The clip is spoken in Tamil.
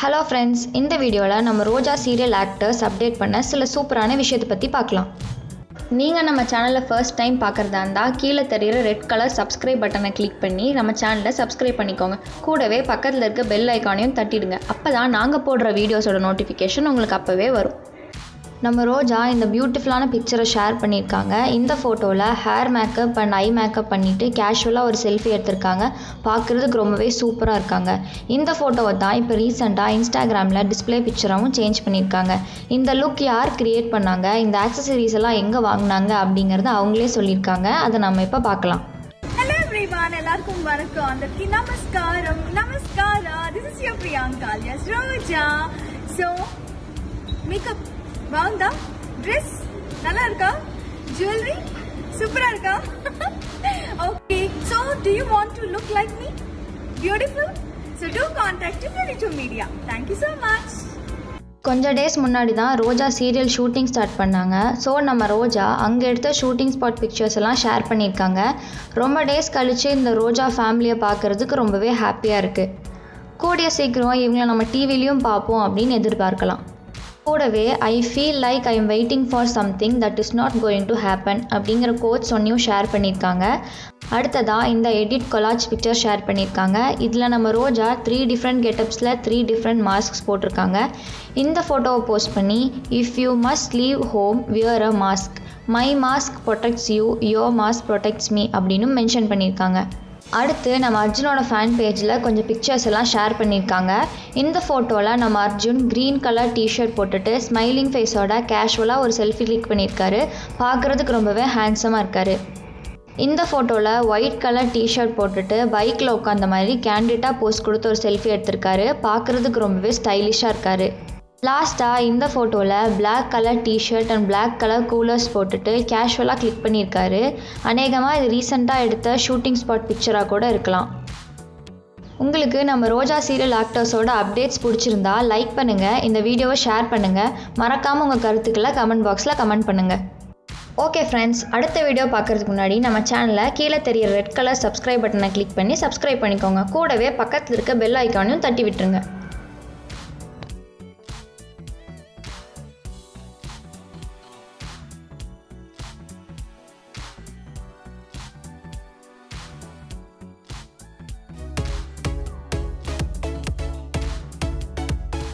ஹலோ ஃப்ரெண்ட்ஸ் இந்த வீடியோவில் நம்ம ரோஜா சீரியல் ஆக்டர்ஸ் அப்டேட் பண்ண சில சூப்பரான விஷயத்தை பற்றி பார்க்கலாம் நீங்கள் நம்ம சேனலை ஃபர்ஸ்ட் டைம் பார்க்குறதா இருந்தால் கீழே தெரிகிற ரெட் கலர் சப்ஸ்கிரைப் பட்டனை கிளிக் பண்ணி நம்ம சேனலை சப்ஸ்கிரைப் பண்ணிக்கோங்க கூடவே பக்கத்தில் இருக்க பெல் ஐக்கானையும் தட்டிடுங்க அப்போ தான் நாங்கள் போடுற வீடியோஸோட நோட்டிஃபிகேஷன் உங்களுக்கு அப்போவே வரும் நம்ம ரோஜா இந்த பியூட்டிஃபுல்லான பிக்சரை ஷேர் பண்ணியிருக்காங்க இந்த ஃபோட்டோவில் hair makeup and eye makeup பண்ணிவிட்டு கேஷுவலாக ஒரு செல்ஃபி எடுத்திருக்காங்க பார்க்குறதுக்கு ரொம்பவே சூப்பராக இருக்காங்க இந்த ஃபோட்டோவை தான் இப்போ ரீசெண்டாக இன்ஸ்டாகிராமில் டிஸ்பிளே பிக்சராகவும் சேஞ்ச் பண்ணியிருக்காங்க இந்த லுக் யார் க்ரியேட் பண்ணாங்க இந்த ஆக்சசரிஸ் எல்லாம் எங்கே வாங்கினாங்க அப்படிங்கிறத அவங்களே சொல்லியிருக்காங்க அதை நம்ம இப்போ பார்க்கலாம் ஹலோ எவ்ரிவான் எல்லாருக்கும் வணக்கம் అందరికి నమస్కారం నమస్కార this is your Priyanka alias Roja so makeup బాగుందా డ్రెస్ நல்லா இருக்கா ஜுவல்லரி சூப்பரா இருக்கா okay so do you want to look like me beautiful so to contact you to media thank you so much கொஞ்சம் டேஸ் முன்னாடி தான் ரோஜா சீரியல் ஷூட்டிங் ஸ்டார்ட் பண்ணாங்க ஸோ நம்ம ரோஜா அங்கே எடுத்த ஷூட்டிங் ஸ்பாட் பிக்சர்ஸ் எல்லாம் ஷேர் பண்ணியிருக்காங்க ரொம்ப டேஸ் கழித்து இந்த ரோஜா ஃபேமிலியை பார்க்குறதுக்கு ரொம்பவே ஹாப்பியாக இருக்குது கூடிய சீக்கிரம் இவங்களை நம்ம டிவிலையும் பார்ப்போம் அப்படின்னு எதிர்பார்க்கலாம் கூடவே I feel like I am waiting for something that is not going to happen அப்படிங்கிற கோட் சொன்னியும் ஷேர் பண்ணியிருக்காங்க அடுத்ததாக இந்த எடிட் கொலாஜ் பிக்சர் ஷேர் பண்ணியிருக்காங்க இதில் நம்ம ரோஜா த்ரீ டிஃப்ரெண்ட் கெட்டப்ஸில் த்ரீ டிஃப்ரெண்ட் மாஸ்க்ஸ் போட்டிருக்காங்க இந்த ஃபோட்டோவை போஸ்ட் பண்ணி if you must leave home wear a mask my mask protects you your mask protects me அப்படின்னு மென்ஷன் பண்ணியிருக்காங்க அடுத்து நம்ம அர்ஜுனோட ஃபேன் பேஜில் கொஞ்சம் பிக்சர்ஸ் எல்லாம் ஷேர் பண்ணியிருக்காங்க இந்த ஃபோட்டோவில் நம்ம அர்ஜுன் க்ரீன் கலர் டிஷர்ட் போட்டுட்டு ஸ்மைலிங் ஃபேஸோட கேஷுவலாக ஒரு செல்ஃபி கிளிக் பண்ணியிருக்காரு பார்க்குறதுக்கு ரொம்பவே ஹேண்ட்ஸமாக இருக்கார் இந்த ஃபோட்டோவில் ஒயிட் கலர் டிஷர்ட் போட்டுட்டு பைக்கில் உட்காந்த மாதிரி கேண்டிட்டாக போஸ்ட் கொடுத்து ஒரு செல்ஃபி எடுத்திருக்காரு பார்க்குறதுக்கு ரொம்பவே ஸ்டைலிஷாக இருக்கார் லாஸ்ட்டாக இந்த ஃபோட்டோவில் Black colour T-shirt and Black colour coolers போட்டுட்டு கேஷுவலாக கிளிக் பண்ணியிருக்காரு அநேகமாக இது ரீசெண்டாக எடுத்த ஷூட்டிங் ஸ்பாட் பிக்சராக கூட இருக்கலாம் உங்களுக்கு நம்ம ரோஜா சீரியல் ஆக்டர்ஸோட அப்டேட்ஸ் பிடிச்சிருந்தா லைக் பண்ணுங்கள் இந்த வீடியோவை ஷேர் பண்ணுங்கள் மறக்காமல் உங்கள் கருத்துக்களை கமெண்ட் பாக்ஸில் கமெண்ட் பண்ணுங்கள் ஓகே ஃப்ரெண்ட்ஸ் அடுத்த வீடியோ பார்க்குறதுக்கு முன்னாடி நம்ம சேனலை கீழே தெரிய ரெட் கலர் சப்ஸ்கிரைப் பட்டனை கிளிக் பண்ணி சப்ஸ்கிரைப் பண்ணிக்கோங்க கூடவே பக்கத்தில் இருக்க பெல் ஐக்கானையும் தட்டி விட்டுருங்க